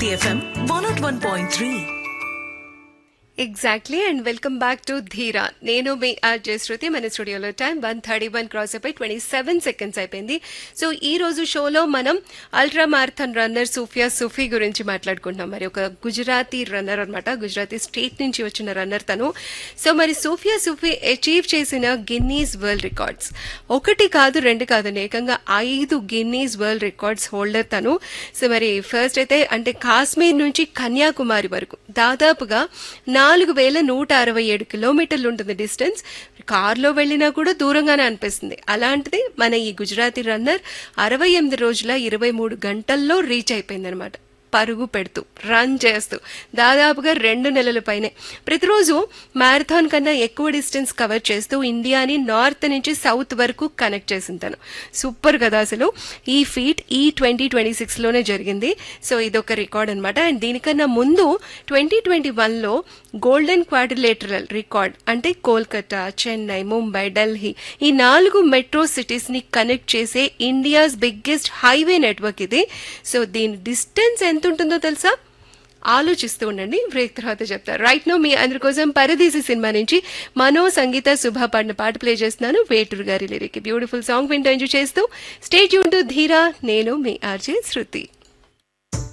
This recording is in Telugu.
City FM 101.3. Exactly and welcome back to Dheera నేను మీ ఆర్జే శృతి మన స్టూడియోలో time one thirty one cross అయిపోయి ట్వంటీ సెవెన్ సెకండ్స్ అయిపోయింది సో ఈ రోజు షోలో మనం ultra marathon runner Sufiya Sufi గురించి మాట్లాడుకుంటున్నాం మరి ఒక గుజరాతీ రన్నర్ అన్నమాట గుజరాతీ స్టేట్ నుంచి వచ్చిన రన్నర్ తను సో మరి సూఫియా సూఫీ అచీవ్ చేసిన గిన్నీస్ వరల్డ్ రికార్డ్స్ ఒకటి కాదు రెండు కాదు ఏకంగా ఐదు గిన్నీస్ వరల్డ్ రికార్డ్స్ హోల్డర్ తను సో మరి ఫస్ట్ అయితే అంటే కాశ్మీర్ నుంచి కన్యాకుమారి వరకు దాదాపుగా నాలుగు వేల నూట అరవై ఏడు కిలోమీటర్లు ఉంటుంది డిస్టెన్స్ కార్లో వెళ్ళినా కూడా దూరంగానే అనిపిస్తుంది అలాంటిది మన ఈ గుజరాతీ రన్నర్ అరవై ఎనిమిది రోజుల ఇరవై మూడు గంటల్లో రీచ్ అయిపోయింది అనమాట పరుగు పెడుతూ రన్ చేస్తూ దాదాపుగా రెండు నెలల పైనే ప్రతిరోజు మ్యారథాన్ కన్నా ఎక్కువ డిస్టెన్స్ కవర్ చేస్తూ ఇండియాని నార్త్ నుంచి సౌత్ వరకు కనెక్ట్ చేసింది తను సూపర్ కదా అసలు ఈ ఫీట్ ఈ ట్వంటీ ట్వంటీ సిక్స్లోనే జరిగింది సో ఇదొక రికార్డ్ అనమాట అండ్ దీనికన్నా ముందు ట్వంటీ ట్వంటీ వన్లో గోల్డెన్ క్వాడ్రిలేటరల్ రికార్డ్ అంటే కోల్కతా చెన్నై ముంబై ఢిల్లీ ఈ నాలుగు మెట్రో సిటీస్ ని కనెక్ట్ చేసే ఇండియాస్ బిగ్గెస్ట్ హైవే నెట్వర్క్ ఇది సో దీని డిస్టెన్స్ ఎంత ఉంటుందో తెలుసా ఆలోచిస్తూ ఉండండి బ్రేక్ తర్వాత చెప్తారు రైట్ నో మీ అందరి కోసం పరదేశి సినిమా నుంచి మనో సంగీత శుభ పాడిన పాట ప్లే చేస్తున్నాను వేటూరు గారి లిరిక్ బ్యూటిఫుల్ సాంగ్ వింటూ ఎంజాయ్ చేస్తూ స్టేట్ యూన్ టు ధీరా నేను మీ ఆర్జే శృతి